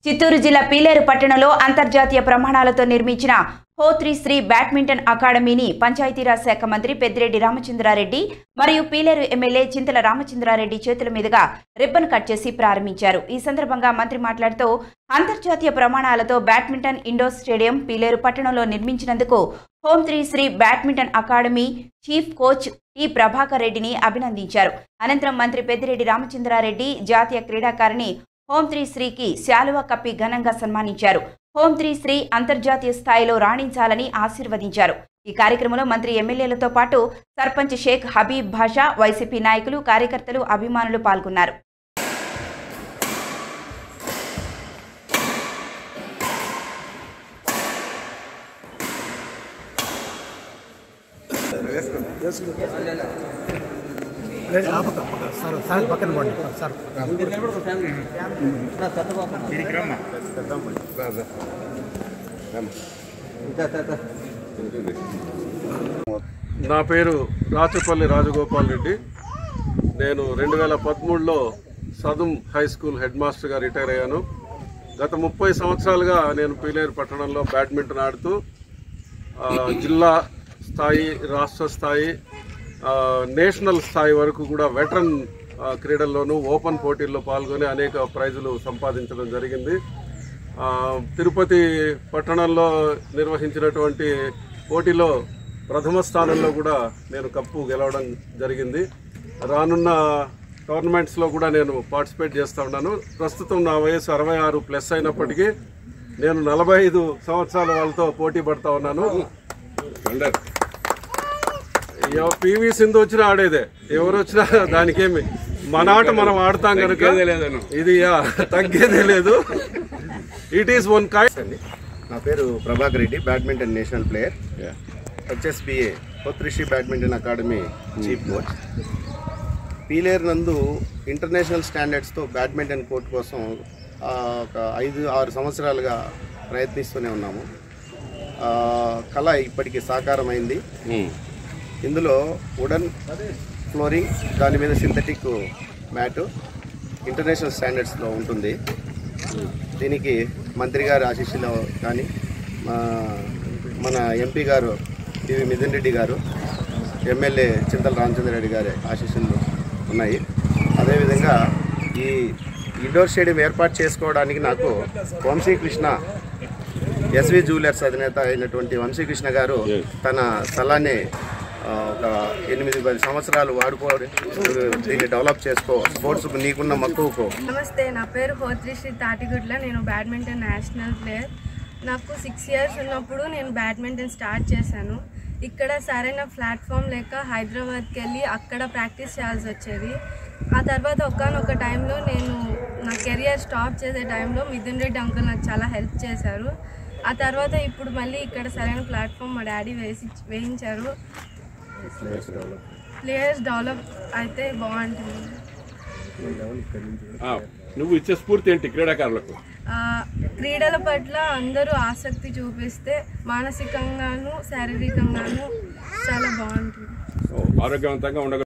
చిత్తూరు జిల్లా పీలేరు పట్టణంలో అంతర్జాతీయ ప్రమాణాలతో నిర్మించిన హోత్రి శ్రీ బ్యాడ్మింటన్ అకాడమీని పంచాయతీరాజ్ శాఖ మంత్రి పెద్దిరెడ్డి రామచంద్రారెడ్డి మరియు పీలేరు ఎమ్మెల్యే చింతల రామచంద్రారెడ్డి చేతుల మీదుగా రిబ్బన్ కట్ చేసి ప్రారంభించారు ఈ సందర్భంగా మంత్రి మాట్లాడుతూ అంతర్జాతీయ ప్రమాణాలతో బ్యాడ్మింటన్ ఇండోర్ స్టేడియం పీలేరు పట్టణంలో నిర్మించినందుకు Hotri Shri badminton academy chief coach T Prabhakar రెడ్డిని అభినందించారు అనంతరం మంత్రి పెద్దిరెడ్డి రామచంద్రారెడ్డి జాతీయ క్రీడాకారిణి హోం త్రీ శ్రీకి శాలువా కప్పి ఘనంగా సన్మానించారు హోం త్రీ శ్రీ అంతర్జాతీయ స్థాయిలో రాణించాలని ఆశీర్వదించారు ఈ కార్యక్రమంలో మంత్రి ఎమ్మెల్యేలతో పాటు సర్పంచ్ షేక్ హబీబ్ భాషా వైసీపీ నాయకులు కార్యకర్తలు అభిమానులు పాల్గొన్నారు లేదు, ఆ పక్క, పక్క. సార్ సార్ పక్కన పోండి సార్ నా పేరు రాచపల్లి రాజగోపాల్ రెడ్డి నేను రెండు వేల పదమూడులో సదుం హై స్కూల్ హెడ్ మాస్టర్గా రిటైర్ అయ్యాను గత ముప్పై సంవత్సరాలుగా నేను పీలేరు పట్టణంలో బ్యాడ్మింటన్ ఆడుతూ ఆ, జిల్లా స్థాయి రాష్ట్ర స్థాయి ఆ, నేషనల్ స్థాయి వరకు కూడా వెటరన్ ఆ, క్రీడల్లోనూ ఓపెన్ పోటీల్లో పాల్గొని అనేక ప్రైజులు సంపాదించడం జరిగింది ఆ, తిరుపతి పట్టణంలో నిర్వహించినటువంటి పోటీలో ప్రథమ స్థానంలో కూడా నేను కప్పు గెలవడం జరిగింది రానున్న టోర్నమెంట్స్లో కూడా నేను పార్టిసిపేట్ చేస్తూ ఉన్నాను ప్రస్తుతం నా వయసు అరవై ఆరు ప్లస్ అయినప్పటికీ నేను నలభై ఐదు సంవత్సరాల వాళ్ళతో పోటీ పడతా ఉన్నాను ఎవ- పివి సింధు వచ్చినా ఆడేదే ఎవరు వచ్చినా దానికేమి మన ఆట మనం ఆడతాం కనుక ఇది యా, తగ్గేదే లేదు ఇట్ ఈస్ వన్ కై అండి నా పేరు Prabhakar Reddy badminton national player హెచ్ఎస్బిఏ కొత్రిషి badminton academy chief coach Pileru నందు ఇంటర్నేషనల్ స్టాండర్డ్స్తో బ్యాడ్మింటన్ కోర్ట్ కోసం ఆ, ఒక ఐదు ఆరు సంవత్సరాలుగా ప్రయత్నిస్తూనే ఉన్నాము ఆ, కళ ఇప్పటికి సాకారమైంది ఇందులో వుడన్ ఫ్లోరింగ్ దాని మీద సింథటిక్ మ్యాట్ ఇంటర్నేషనల్ స్టాండర్డ్స్లో ఉంటుంది దీనికి మంత్రి గారి ఆశీస్సులో కానీ మా- మన ఎంపీ గారు టివి మిథున్ రెడ్డి గారు ఎమ్మెల్యే చింతల రామచంద్రరెడ్డి గారి ఆశీస్సులు ఉన్నాయి అదేవిధంగా ఈ ఇండోర్ స్టేడియం ఏర్పాటు చేసుకోవడానికి నాకు వంశీకృష్ణ ఎస్వి జ్యువెలర్స్ అధినేత అయినటువంటి వంశీకృష్ణ గారు తన స్థలాన్ని ఆ, ఒక ఎనిమిది పది సంవత్సరాలు వాడుకో దీన్ని డెవలప్ చేసుకో స్పోర్ట్స్కు నీకున్న మక్కువకు నమస్తే నా పేరు హోత్రిశ్రీ తాటిగుడ్ల నేను బ్యాడ్మింటన్ నేషనల్ ప్లేయర్ నాకు సిక్స్ ఇయర్స్ ఉన్నప్పుడు నేను బ్యాడ్మింటన్ స్టార్ట్ చేశాను ఇక్కడ సరైన ప్లాట్ఫామ్ లేక హైదరాబాద్కి వెళ్ళి అక్కడ ప్రాక్టీస్ చేయాల్సి వచ్చేది ఆ తర్వాత ఒకనొక టైంలో నేను నా కెరియర్ స్టాప్ చేసే టైంలో మిథున్ రెడ్డి అంకుల్ నాకు చాలా హెల్ప్ చేశారు ఆ తర్వాత ఇప్పుడు మళ్ళీ ఇక్కడ సరైన ప్లాట్ఫామ్ మా డాడీ వేసి వేయించారు ప్లేయర్స్ డెవలప్ అయితే బాగుంటుంది ఆ, నువ్వు ఇచ్చే స్ఫూర్తి ఏంటి క్రీడాకారులకు ఆ, క్రీడల పట్ల అందరూ ఆసక్తి చూపిస్తే మానసికంగాను శారీరకంగాను చాలా బాగుంటుంది ఆరోగ్యవంతంగా ఉండగ